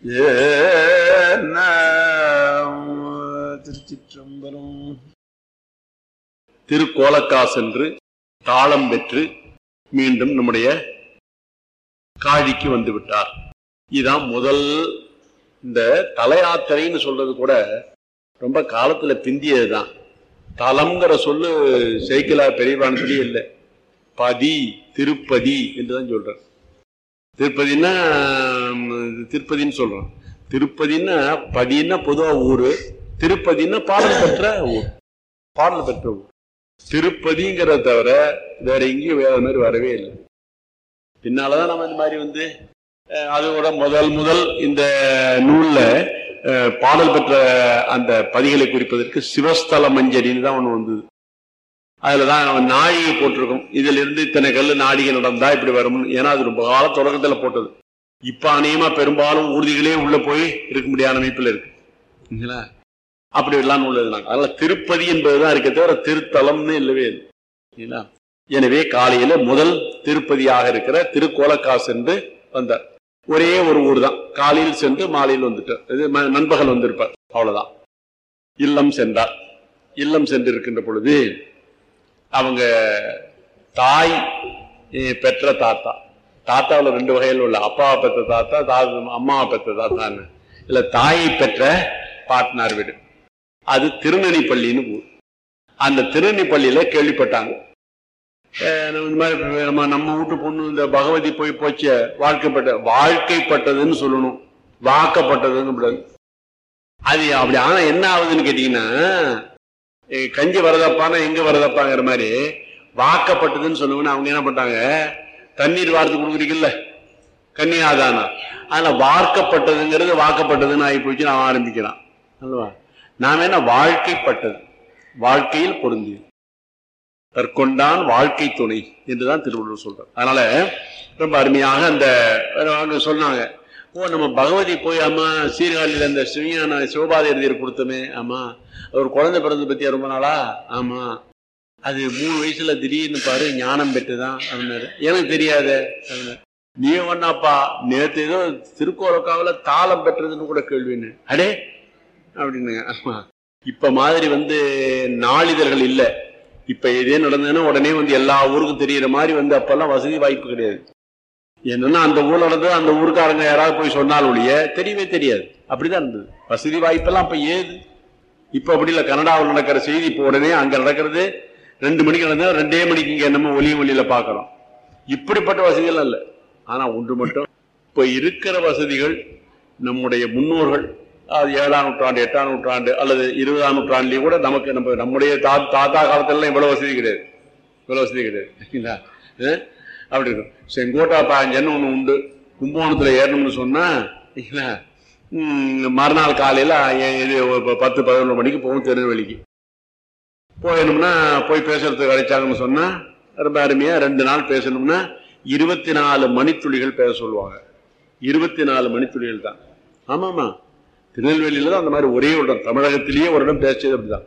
ஏன திருச்சிற்றம்பலம் திருக்கோலக்கா சென்று தாளம் பெற்று மீண்டும் நம்முடைய காழிக்கு வந்து விட்டார் இதுதான் முதல் இந்த தலையாத்திரைன்னு சொல்றது கூட ரொம்ப காலத்துல பிந்தியதுதான் தலம்ங்கிற சொல்லு சேக்கிலா பெரியவானத்திலேயே இல்லை பதி திருப்பதி என்றுதான் சொல்றார் திருப்பதின்னா ம், திருப்பதின்னு சொல்றோம் திருப்பதின்னா பதின்னா பொதுவா ஊரு திருப்பதின்னா பாடல் பெற்ற ஊர் பாடல் பெற்ற ஊர் திருப்பதிங்கிறத தவிர வேற எங்கேயும் வேற மாதிரி வரவே இல்லை பின்னாலதான் நம்ம இந்த மாதிரி வந்து அஹ், அதோட முதல் முதல் இந்த நூல்ல அஹ், பாடல் பெற்ற அந்த பதிகளை குறிப்பதற்கு சிவஸ்தல மஞ்சரின்னு தான் ஒண்ணு வந்தது அதுலதான் அவன் நாழிகை போட்டிருக்கும் இதுல இருந்து இத்தனை கல்லு நாடிகை நடந்தா இப்படி வரும்னு ஏன்னா அது ரொம்ப கால தொடக்கத்துல போட்டது இப்ப அநேகமா பெரும்பாலும் ஊர்திகளே உள்ள போய் இருக்க முடியாத அமைப்புல இருக்கு சரிங்களா? அப்படி எல்லாம் நூல் எழுதினாங்க அதனால திருப்பதி என்பதுதான் இருக்க தவிர திருத்தலம்னு இல்லவே இல்லை சரிங்களா? எனவே காலையில முதல் திருப்பதியாக இருக்கிற திருக்கோலக்கா சென்று வந்தார் ஒரே ஒரு ஊர் தான் காலையில் சென்று மாலையில் வந்துட்டார் இது ம- நண்பகல் வந்திருப்பார் அவ்வளவுதான் இல்லம் சென்றார் இல்லம் சென்று இருக்கின்ற பொழுது அவங்க தாய் eh, பெற்ற தாத்தா தாத்தாவில் ரெண்டு வகையில் உள்ள அப்பாவை பெற்ற தாத்தா தாத்தா அம்மாவை பெற்ற தாத்தான்னு இல்ல தாயை பெற்ற பாட்னார் வீடு அது திருநெல்லிப்பள்ளின்னு ஊர் அந்த திருநெல்லிப்பள்ளியில கேள்விப்பட்டாங்க அஹ் நம்ம இந்த மாதிரி நம்ம நம்ம வீட்டு பொண்ணு இந்த பகவதி போய் போச்ச வாழ்க்கைப்பட்ட வாழ்க்கைப்பட்டதுன்னு சொல்லணும் வாக்கப்பட்டதுன்னு கூடாது அது அப்படி ஆனா என்ன ஆகுதுன்னு கேட்டீங்கன்னா eh, கஞ்சி வரதப்பானா எங்க வரதப்பாங்கிற மாதிரி வாக்கப்பட்டதுன்னு சொல்லுவோம்னு அவங்க என்ன பண்ணாங்க தண்ணீர் வார்த்து கொடுக்குறீங்கல்ல கன்னியாதானம் அதுல வார்க்கப்பட்டதுங்கிறது வாக்கப்பட்டதுன்னு ஆகி போச்சு நான் ஆரம்பிக்கிறான் அல்லவா நாம என்ன வாழ்க்கைப்பட்டது வாழ்க்கையில் பொருந்தியது தற்கொண்டான் வாழ்க்கை துணை என்றுதான் திருவள்ளுவர் சொல்றார் அதனால ரொம்ப அருமையாக அந்த அவங்க சொன்னாங்க ஓ நம்ம பகவதி போய் அம்மா சீர்காழியில அந்த சிவஞான சிவபாத எழுதியர் கொடுத்தோமே ஆமா ஒரு குழந்தை பிறந்த பத்தியா ரொம்ப நாளா ஆமா அது மூணு வயசுல திடீர்னு பாரு ஞானம் பெற்றுதான் அப்படின்னாரு எனக்கு தெரியாதே அப்படின்னாரு. நீ ஒன்னாப்பா நேத்து ஏதோ திருக்கோலக்காவில தாளம் பெற்றதுன்னு கூட கேள்வின்னு அடே அப்படின்னுங்க ஆமா இப்ப மாதிரி வந்து நாளிதழ்கள் இல்ல இப்ப இதே நடந்ததுன்னா உடனே வந்து எல்லா ஊருக்கும் தெரியற மாதிரி வந்து அப்பெல்லாம் வசதி வாய்ப்பு கிடையாது என்னன்னா அந்த ஊர்ல நடந்தது அந்த ஊருக்காரங்க யாராவது போய் சொன்னால் ஒழிய தெரியவே தெரியாது அப்படிதான் இருந்தது வசதி வாய்ப்பெல்லாம் இப்ப ஏது இப்ப அப்படி இல்ல கனடாவில் நடக்கிற செய்தி இப்ப உடனே அங்க நடக்கிறது ரெண்டு மணிக்கு நடந்தா ரெண்டே மணிக்கு இங்க நம்ம ஒளியும் ஒளியில பாக்குறோம் இப்படிப்பட்ட வசதிகள் இல்ல ஆனா ஒன்று மட்டும் இப்ப இருக்கிற வசதிகள் நம்முடைய முன்னோர்கள் அது ஏழாம் நூற்றாண்டு எட்டாம் நூற்றாண்டு அல்லது இருபதாம் நூற்றாண்டுலயே கூட நமக்கு நம்ம நம்முடைய தா தாத்தா காலத்துல இவ்வளவு வசதி கிடையாது இவ்வளவு வசதி கிடையாது சரிங்களா? அஹ்? அப்படி இருக்கும் செங்கோட்டா பாஞ்சன்னு ஒண்ணு உண்டு கும்பகோணத்துல ஏறணும்னு சொன்னா சரிங்களா? ம், மறுநாள் காலையில எ- இது ஒரு பத்து பதினொன்று மணிக்கு போகும் திருநெல்வேலிக்கு போயணும்னா போய் பேசுறதுக்கு கிடைச்சாங்கன்னு சொன்னா ரொம்ப அருமையா ரெண்டு நாள் பேசணும்னா இருபத்தி நாலு மணித்துளிகள் பேச சொல்லுவாங்க இருபத்தி நாலு மணித்துளிகள் தான் ஆமாமா திருநெல்வேலியில தான் அந்த மாதிரி ஒரே ஒரு இடம் தமிழகத்திலேயே ஒரு இடம் பேசியது அப்படிதான்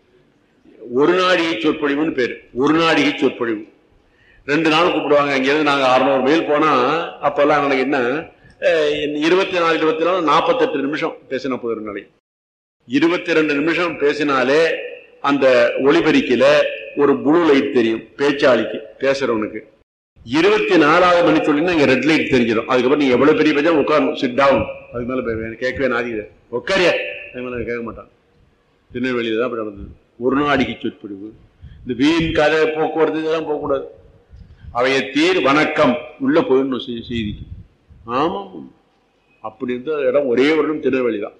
ஒரு நாடிகை சொற்பொழிவுன்னு பேரு ஒரு நாடிகை சொற்பொழிவு ரெண்டு நாள் கூப்பிடுவாங்க இங்கிருந்து நாங்க அறுநூறு மைல் போனா அப்பெல்லாம் எனக்கு என்ன அஹ், இருபத்தி நாலு இருபத்தி நாலு நாற்பத்தெட்டு நிமிஷம் பேசின போது நாளை இருபத்தி ரெண்டு நிமிஷம் பேசினாலே அந்த ஒளிபெருக்கில ஒரு ப்ளூ லைட் தெரியும் பேச்சாளிக்கு பேசுறவனுக்கு இருபத்தி நாலாவது மணி சொல்லினா இங்க ரெட் லைட் தெரிஞ்சிடும் அதுக்கப்புறம் நீங்க எவ்வளவு பெரிய பேச்சா உட்காரணும் சிட் டவுன் அதுக்கு மேல பே- கேட்கவே நாதிக்குது உட்காரியா அது மேல கேட்க மாட்டான் திருநெல்வேலியில தான் அப்படி நடந்தது ஒரு நாடிக்கு சொற்பொழிவு இந்த வீண் கதை போக்குவரத்து இதெல்லாம் போகக்கூடாது அவைய தீர் வணக்கம் உள்ள போயிடணும் செய்- செய்திக்கு ஆமாம் அப்படி இருந்த இடம் ஒரே ஒரு இடம் திருநெல்வேலி தான்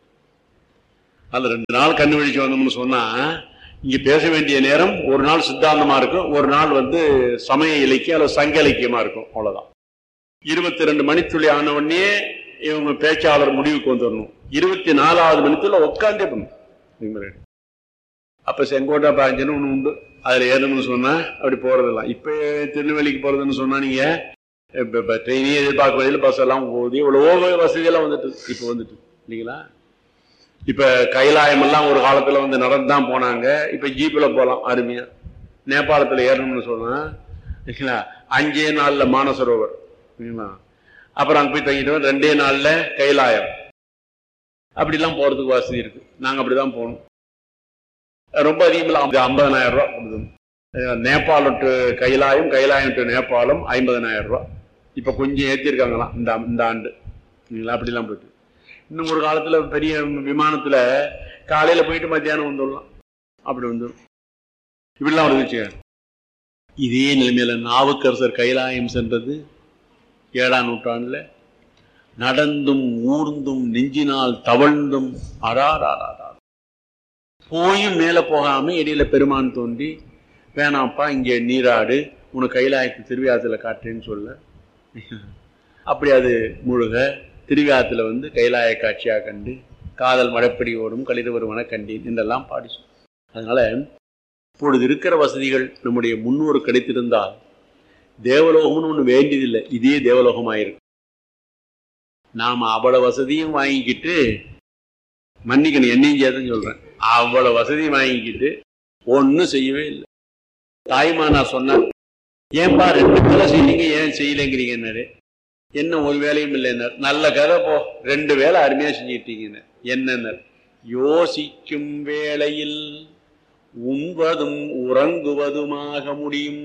அதுல ரெண்டு நாள் கண்ணு விழிச்சு வந்தோம்னு சொன்னா இங்க பேச வேண்டிய நேரம் ஒரு நாள் சித்தாந்தமா இருக்கும் ஒரு நாள் வந்து சமய இலக்கியம் அல்லது சங்க இலக்கியமா இருக்கும் அவ்வளவுதான் இருபத்தி ரெண்டு மணித்துளி ஆன உடனே இவங்க பேச்சாளர் முடிவுக்கு வந்துடணும் இருபத்தி நாலாவது மணித்துள்ள உட்காந்தே பண்ணும் அப்ப செங்கோட்டை பாஞ்சன்னு ஒண்ணு உண்டு அதுல ஏறணும்னு சொன்னா அப்படி போறதெல்லாம் இப்ப திருநெல்வேலிக்கு போறதுன்னு சொன்னா நீங்க இப்ப ட்ரெயினே எதிர்பார்க்க வழியில பஸ் எல்லாம் போகுது இவ்வளவோ வசதி எல்லாம் வந்துட்டு இப்ப வந்துட்டு இல்லைங்களா இப்ப கைலாயம் எல்லாம் ஒரு காலத்துல வந்து நடந்து தான் போனாங்க இப்ப ஜீப்ல போலாம் அருமையா நேபாளத்துல ஏறணும்னு சொன்னா சரிங்களா அஞ்சே நாள்ல மானசரோவர் சரிங்களா அப்புறம் அங்க போய் தங்கிட்டு ரெண்டே நாள்ல கைலாயம் அப்படிலாம் போறதுக்கு வசதி இருக்கு நாங்க அப்படிதான் போகணும் ரொம்ப அதிகமில்ல ஐம்பதனாயிரம் ரூபாய் கொடுக்கணும். Ah Nepal to Kailayam Kailayam to Nepalam ஐம்பதனாயிரம் ரூபாய் இப்ப கொஞ்சம் ஏத்திருக்காங்களாம் இந்த இந்த ஆண்டு இல்லைங்களா அப்படிலாம் போயிட்டு இன்னும் ஒரு காலத்துல பெரிய விமானத்துல காலையில போயிட்டு மத்தியானம் வந்துடலாம் அப்படி வந்துடும் இப்படிலாம் வருது வச்சுக்க இதே நிலைமையில நாவுக்கரசர் கைலாயம் சென்றது ஏழாம் நூற்றாண்டுல நடந்தும் ஊர்ந்தும் நெஞ்சினால் தவழ்ந்தும் அடாராரா போயும் மேல போகாம இடையில பெருமான் தோண்டி வேணாம்ப்பா இங்கே நீராடு உனக்கு கைலாயத்து திருவிழாத்துல காட்டுறேன்னு சொல்ல அப்படி அது முழுக திருவிழாத்துல வந்து கைலாய காட்சியா கண்டு காதல் மழைப்படி ஓடும் களிர்வருவன கண்டேன் என்றெல்லாம் பாடி சொல். அதனால இப்பொழுது இருக்கிற வசதிகள் நம்முடைய முன்னோர் கிடைத்திருந்தால் தேவலோகம்னு ஒண்ணு வேண்டியதில்லை இதே தேவலோகமாயிருக்கு நாம அவ்வளவு வசதியும் வாங்கிக்கிட்டு மன்னிக்கணும் என்னையும் சேர்த்துன்னு சொல்றேன் அவ்வளவு வசதியும் வாங்கிக்கிட்டு ஒன்றும் செய்யவே இல்லை தாய்மானார் சொன்னார் ஏன்பா ரெண்டு வேலை செய்யறீங்க ஏன் செய்யலைங்கிறீங்கன்னாரு என்ன ஒரு வேலையும் இல்லைன்னார் நல்ல கதை போ ரெண்டு வேலை அருமையா செஞ்சுக்கிட்டீங்கன்னு என்னன்னார் யோசிக்கும் வேளையில் உண்பதும் உறங்குவதுமாக முடியும்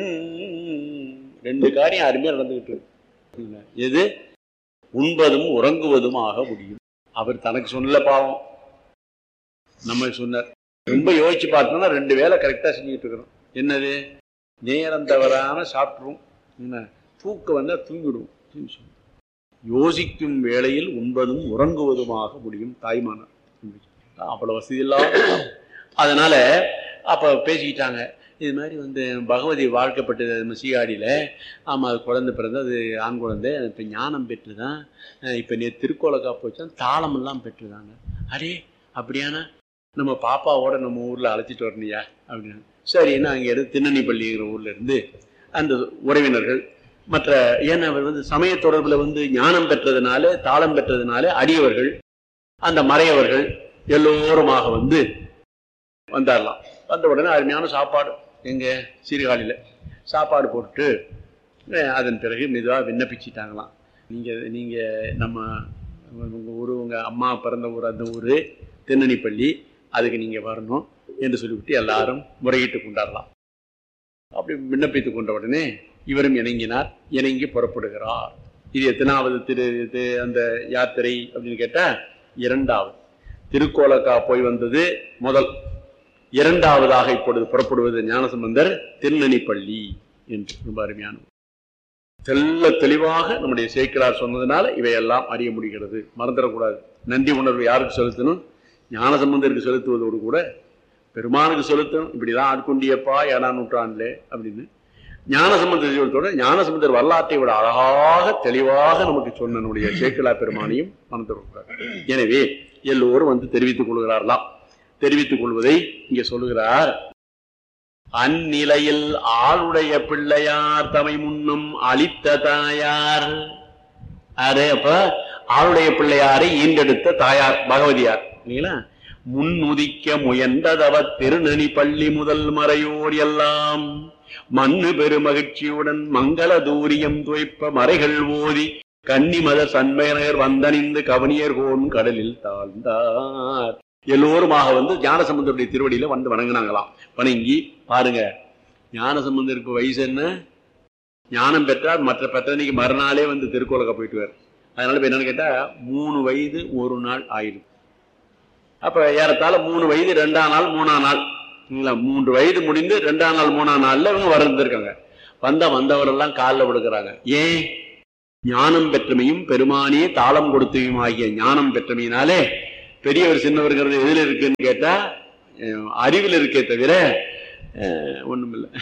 ரெண்டு காரியம் அருமையா நடந்துகிட்டு இருக்கு எது உண்பதும் உறங்குவதும் ஆக முடியும் அவர் தனக்கு சொல்லல பாவம் நம்ம சொன்னார் ரொம்ப யோசிச்சு பார்த்தோம்னா ரெண்டு வேலை கரெக்டா செஞ்சுக்கிட்டு இருக்கிறோம் என்னது நேரம் தவறாம சாப்பிட்ருவோம் என்ன தூக்கம் வந்தா தூங்கிடுவோம் அப்படின்னு சொன்னார். யோசிக்கும் வேளையில் உண்பதும் உறங்குவதுமாக முடியும் தாய்மானார் அவ்வளவு வசதி இல்லாம அதனால அப்ப பேசிக்கிட்டாங்க இது மாதிரி வந்து பகவதி வாழ்க்கப்பட்டது நம்ம சீகாடியில ஆமா அது குழந்தை பிறந்து அது ஆண் குழந்தை இப்ப ஞானம் பெற்றுதான் அஹ் இப்ப நே திருக்கோலக்கா போச்சான் தாளம் எல்லாம் பெற்றுதாங்க அடே அப்படியானா நம்ம பாப்பாவோட நம்ம ஊர்ல அழைச்சிட்டு வரணியா அப்படின்னு சரின்னு அங்க இருந்து திண்ணனிப்பள்ளிங்கிற ஊர்ல இருந்து அந்த உறவினர்கள் மற்ற ஏன்னா அவர் வந்து சமய தொடர்புல வந்து ஞானம் பெற்றதுனால தாளம் பெற்றதுனால அடியவர்கள் அந்த மறையவர்கள் எல்லோருமாக வந்து வந்தாரலாம் வந்த உடனே அருமையான சாப்பாடு எங்க சீர்காழியில சாப்பாடு போட்டு அஹ் அதன் பிறகு மெதுவாக விண்ணப்பிச்சிட்டாங்களாம் நீங்க நீங்க நம்ம உங்க ஊர் உங்க அம்மா பிறந்த ஊர் அந்த ஊர் தென்னணிப்பள்ளி அதுக்கு நீங்க வரணும் என்று சொல்லிவிட்டு எல்லாரும் முறையிட்டு கொண்டாடலாம் அப்படி விண்ணப்பித்து கொண்ட உடனே இவரும் இணங்கினார் இணங்கி புறப்படுகிறார் இது எத்தனாவது திரு இது அந்த யாத்திரை அப்படின்னு கேட்டா இரண்டாவது திருக்கோலக்கா போய் வந்தது முதல் இரண்டாவதாக இப்பொழுது புறப்படுவது ஞானசம்பந்தர் திருநெனிப்பள்ளி என்று ரொம்ப அருமையான தெல்ல தெளிவாக நம்முடைய சேக்கிரார் சொன்னதுனால இவையெல்லாம் அறிய முடிகிறது மறந்துடக்கூடாது நன்றி உணர்வு யாருக்கு செலுத்தணும் ஞானசம்பந்தருக்கு செலுத்துவதோடு கூட பெருமானுக்கு செலுத்தணும் இப்படிதான் ஆட்கொண்டியப்பா ஏழாம் நூற்றாண்டுல அப்படின்னு ஞானசம்பந்தர் ஜீவனத்தோட ஞானசம்பந்தர் வரலாற்றை விட அழகாக தெளிவாக நமக்கு சொன்ன நம்முடைய சேக்கிலா பெருமானையும் மறந்துடக்கூடாது எனவே எல்லோரும் வந்து தெரிவித்துக் கொள்கிறார்களாம் தெரிவித்துக் கொள்வதை இங்கே சொல்லுகிறார் அந்நிலையில் ஆளுடைய பிள்ளையார் தமை முன்னும் அளித்த தாயார் அரே அப்ப ஆளுடைய பிள்ளையாரை ஈண்டெடுத்த தாயார் பகவதியார் இல்லைங்களா முன் உதிக்க முயன்றதவ திருநெனி பள்ளி முதல் மறையோர் எல்லாம் மண்ணு பெருமகிழ்ச்சியுடன் மங்கள தூரியம் துவைப்ப மறைகள் ஓதி கன்னிமத சண்மையனர் வந்தணிந்து கவனியர் கோன் கடலில் தாழ்ந்தார் எல்லோருமாக வந்து ஞானசம்பந்தருடைய திருவடியில வந்து வணங்கினாங்களாம் வணங்கி பாருங்க ஞானசம்பந்தருக்கு வயசு என்ன ஞானம் பெற்றால் மற்ற பத்தனைக்கு மறுநாளே வந்து திருக்கோலக்க போயிட்டு அதனால இப்ப என்னன்னு கேட்டா மூணு வயது ஒரு நாள் ஆயிடுது அப்ப ஏறத்தாழ மூணு வயது ரெண்டாம் நாள் மூணாம் நாள் இல்லைங்களா மூன்று வயது முடிந்து ரெண்டாம் நாள் மூணாம் நாள்ல இவங்க வந்திருக்காங்க வந்தா வந்தவரெல்லாம் காலில் விடுக்கிறாங்க ஏன் ஞானம் பெற்றமையும் பெருமானியே தாளம் கொடுத்தமையும் ஆகிய ஞானம் பெற்றமையினாலே பெரியவர் சின்னவர்கிறது எதில் இருக்குன்னு கேட்டா அஹ் அறிவில் இருக்கே தவிர ஒன்றும் இல்லை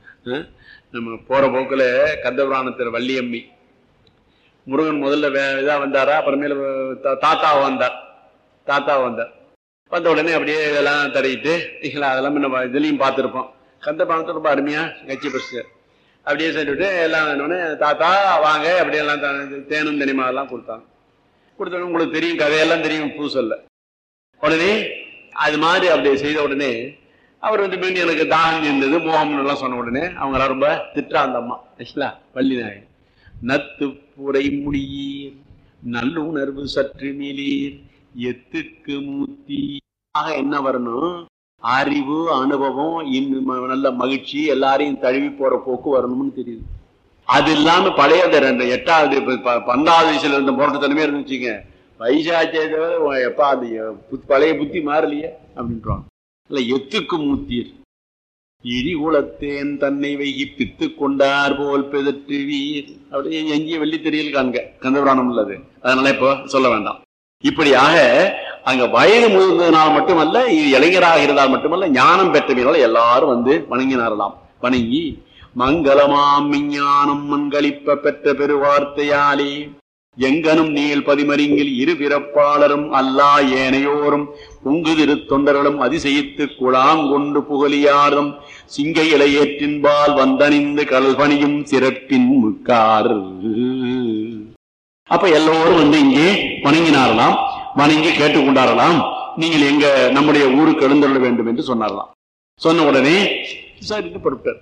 நம்ம போற போக்குல கந்தபுராணத்தில் வள்ளியம்மி முருகன் முதல்ல வே இதாக வந்தாரா அப்புறமேல தா- தாத்தாவா வந்தார் தாத்தாவா வந்தார் வந்த உடனே அப்படியே இதெல்லாம் தடவிட்டு இல்லைங்களா அதெல்லாம் நம்ம இதுலையும் பார்த்துருப்போம் கந்தபுராணத்தை ரொம்ப அருமையா கட்சி பஸ் அப்படியே சொல்லிவிட்டு எல்லாம் வேணும்னே தாத்தா வாங்க அப்படியே எல்லாம் த- தேனும் தனிமா எல்லாம் கொடுத்தாங்க கொடுத்தோடனே உங்களுக்கு தெரியும் கதையெல்லாம் தெரியும் பூசல்ல உடனே அது மாதிரி அப்படி செய்த உடனே அவர் வந்து மீண்டும் எனக்கு தாகம் இருந்தது மோகம்னு எல்லாம் சொன்ன உடனே அவங்க எல்லாம் ரொம்ப திட்டா அந்த அம்மா இல்லைங்களா வள்ளி நாயகன் நத்து புரை முடியீர் நல்லுணர்வு சற்று நிலீர் எத்துக்கு மூத்தி ஆக என்ன வரணும் அறிவு அனுபவம் இன்னும் நல்ல மகிழ்ச்சி எல்லாரையும் தழுவி போற போக்கு வரணும்னு தெரியுது அது இல்லாம பழைய அந்த ரெண்டு எட்டாவது ப- ப- பன்னெண்டாவது வயசுல இருந்த முரட்டுத்தனமே இருந்துச்சுங்க வயசாச்சே தவிர உன் எப்பா அது புத்- பழைய புத்தி மாறலையே அப்படின்றாங்க இல்ல எத்துக்கு மூத்தீர் இடி குலத்தேன் தன்னை வைகி பித்து கொண்டார் போல் பிதற்றுவீர் அப்படியே எங்கேயும் வெள்ளி தெரியல் காண்க கந்தபுராணம் உள்ளது அதனால இப்போ சொல்ல வேண்டாம் இப்படியாக அங்க வயது முதிர்ந்ததுனால் மட்டுமல்ல இது இளைஞராக இருந்தால் மட்டுமல்ல ஞானம் பெற்றவர்களால் எல்லாரும் வந்து வணங்கினாரலாம் வணங்கி மங்களமாம் விஞ்ஞானம் மண்களிப்ப பெற்ற பெருவார்த்தையாலே எங்கனும் நீள் பதிமறிங்கில் இரு பிறப்பாளரும் அல்லா ஏனையோரும் பொங்கு திரு தொண்டர்களும் அதிசயித்து குழாங்கொண்டு புகழியாரும் சிங்க இலையேற்றின்பால் வந்தணிந்து கல்பணியும் சிறப்பின் முக்கார் அப்ப எல்லோரும் வந்து இங்கே வணங்கினாரலாம் வணங்கி கேட்டுக்கொண்டாரலாம் நீங்கள் எங்க நம்முடைய ஊருக்கு எழுந்தருள வேண்டும் என்று சொன்னாரலாம் சொன்ன உடனே சரிட்டு பொறுப்பார்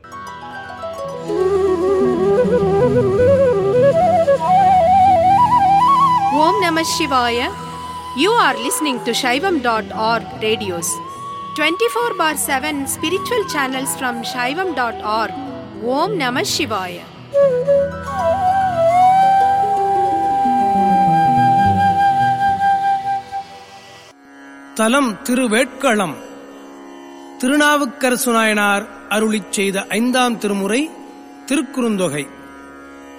Om Namah Shivaya. You are listening to Shaivam.org radios. 24 bar 7 spiritual channels from Shaivam.org. Om Namah Shivaya. தலம் திருவேட்களம் திருநாவுக்கரசு நாயனார் அருளிச் செய்த ஐந்தாம் திருமுறை திருக்குறுந்தொகை